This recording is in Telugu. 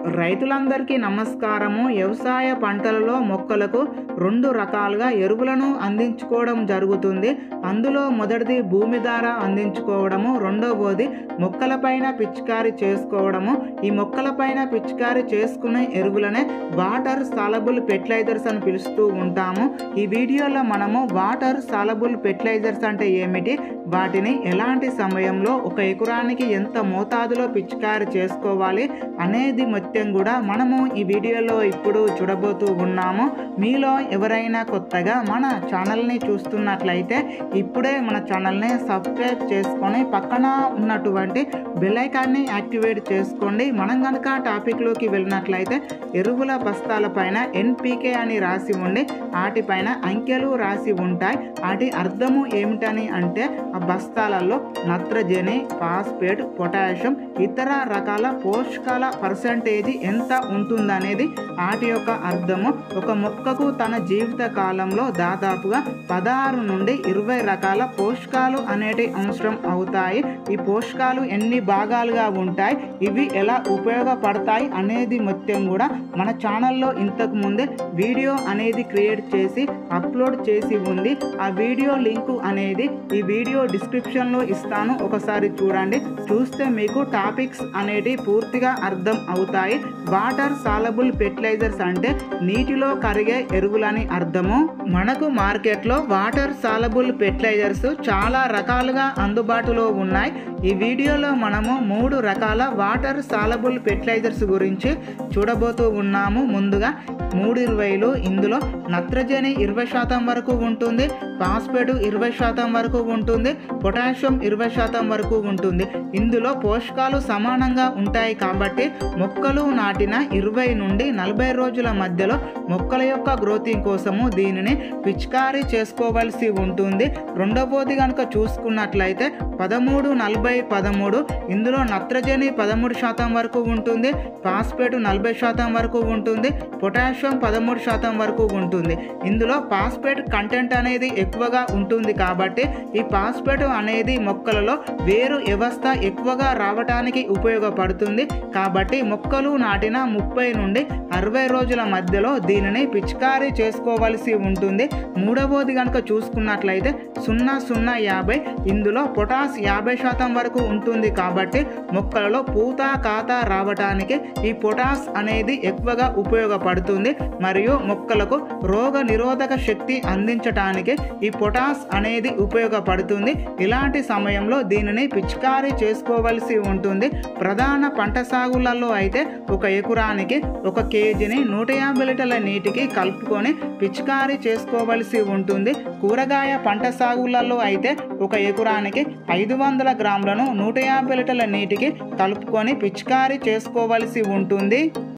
రైతులందరికీ నమస్కారము వ్యవసాయ పంటలలో మొక్కలకు రెండు రకాలుగా ఎరువులను అందించుకోవడం జరుగుతుంది అందులో మొదటిది భూమి ద్వారా అందించుకోవడము రెండవది మొక్కలపైన పిచికారి చేసుకోవడము ఈ మొక్కలపైన పిచికారి చేసుకునే ఎరువులనే వాటర్ సాలబుల్ ఫెర్టిలైజర్స్ అని పిలుస్తూ ఉంటాము ఈ వీడియోలో మనము వాటర్ సాలబుల్ ఫెర్టిలైజర్స్ అంటే ఏమిటి వాటిని ఎలాంటి సమయంలో ఒక ఎకరానికి ఎంత మోతాదులో పిచికారి చేసుకోవాలి అనేది మొత్తం కూడా మనము ఈ వీడియోలో ఇప్పుడు చూడబోతూ ఉన్నాము మీలో ఎవరైనా కొత్తగా మన ఛానల్ని చూస్తున్నట్లయితే ఇప్పుడే మన ఛానల్ని సబ్స్క్రైబ్ చేసుకొని పక్కన ఉన్నటువంటి బెల్ ఐకాన్ని యాక్టివేట్ చేసుకోండి మనం కనుక టాపిక్లోకి వెళ్ళినట్లయితే ఎరువుల బస్తాల పైన ఎన్పికే అని రాసి ఉండి వాటిపైన అంకెలు రాసి ఉంటాయి వాటి అర్థము ఏమిటని అంటే ఆ బస్తాలలో నత్రజని ఫాస్ఫేట్ పొటాషియం ఇతర రకాల పోషకాల పర్సంటేజ్ ఎంత ఉంటుందనేది వాటి యొక్క అర్థము ఒక మొక్కకు తన జీవిత కాలంలో దాదాపుగా పదహారు నుండి ఇరవై రకాల పోషకాలు అనేటి అవసరం అవుతాయి ఈ పోషకాలు ఎన్ని భాగాలుగా ఉంటాయి ఇవి ఎలా ఉపయోగపడతాయి అనేది మొత్తం కూడా మన ఛానల్లో ఇంతకు ముందే వీడియో అనేది క్రియేట్ చేసి అప్లోడ్ చేసి ఉంది ఆ వీడియో లింకు అనేది ఈ వీడియో డిస్క్రిప్షన్లో ఇస్తాను ఒకసారి చూడండి చూస్తే మీకు టాపిక్స్ అనేటి పూర్తిగా అర్థం అవుతాయి వాటర్ సాలబుల్ ఫెర్టిలైజర్స్ అంటే నీటిలో కరిగే ఎరువులని అర్థము మనకు మార్కెట్లో వాటర్ సాలబుల్ ఫెర్టిలైజర్స్ చాలా రకాలుగా అందుబాటులో ఉన్నాయి ఈ వీడియోలో మనము మూడు రకాల వాటర్ సాలబుల్ ఫెర్టిలైజర్స్ గురించి చూడబోతూ ఉన్నాము ముందుగా మూడు ఇరవైలు ఇందులో నత్రజని ఇరవై శాతం వరకు ఉంటుంది ఫాస్ఫేట్ ఇరవై శాతం వరకు ఉంటుంది పొటాషియం ఇరవై శాతం వరకు ఉంటుంది ఇందులో పోషకాలు సమానంగా ఉంటాయి కాబట్టి మొక్కలు నాటిన ఇరవై నుండి నలభై రోజుల మధ్యలో మొక్కల యొక్క గ్రోతింగ్ కోసము దీనిని పిచికారీ చేసుకోవాల్సి ఉంటుంది రెండవది కనుక చూసుకున్నట్లయితే పదమూడు నలభై పదమూడు ఇందులో నత్రజని పదమూడు శాతం వరకు ఉంటుంది ఫాస్ఫేట్ నలభై శాతం వరకు ఉంటుంది పొటాషియం పదమూడు శాతం వరకు ఉంటుంది ఇందులో ఫాస్ఫేట్ కంటెంట్ అనేది ఎక్కువగా ఉంటుంది కాబట్టి ఈ ఫాస్ఫేట్ అనేది మొక్కలలో వేరు వ్యవస్థ ఎక్కువగా రావటానికి ఉపయోగపడుతుంది కాబట్టి మొక్కలు నాటిన ముప్పై నుండి అరవై రోజుల మధ్యలో దీనిని పిచికారీ చేసుకోవలసి ఉంటుంది మూడవది కనుక చూసుకున్నట్లయితే సున్నా సున్నా యాభై ఇందులో పొటాస్ యాభై శాతం వరకు ఉంటుంది కాబట్టి మొక్కలలో పూత కాత రావటానికి ఈ పొటాస్ అనేది ఎక్కువగా ఉపయోగపడుతుంది మరియు మొక్కలకు రోగ నిరోధక శక్తి అందించటానికి ఈ పొటాస్ అనేది ఉపయోగపడుతుంది ఇలాంటి సమయంలో దీనిని పిచికారీ చేసుకోవలసి ఉంటుంది ప్రధాన పంట సాగులలో అయితే ఒక ఎకరానికి ఒక కేజీని నూట యాభై లీటర్ల నీటికి కలుపుకొని పిచికారీ చేసుకోవలసి ఉంటుంది కూరగాయ పంట సాగులలో అయితే ఒక ఎకరానికి ఐదు వందల గ్రాములను నూట యాభై లీటర్ల నీటికి కలుపుకొని పిచికారీ చేసుకోవలసి ఉంటుంది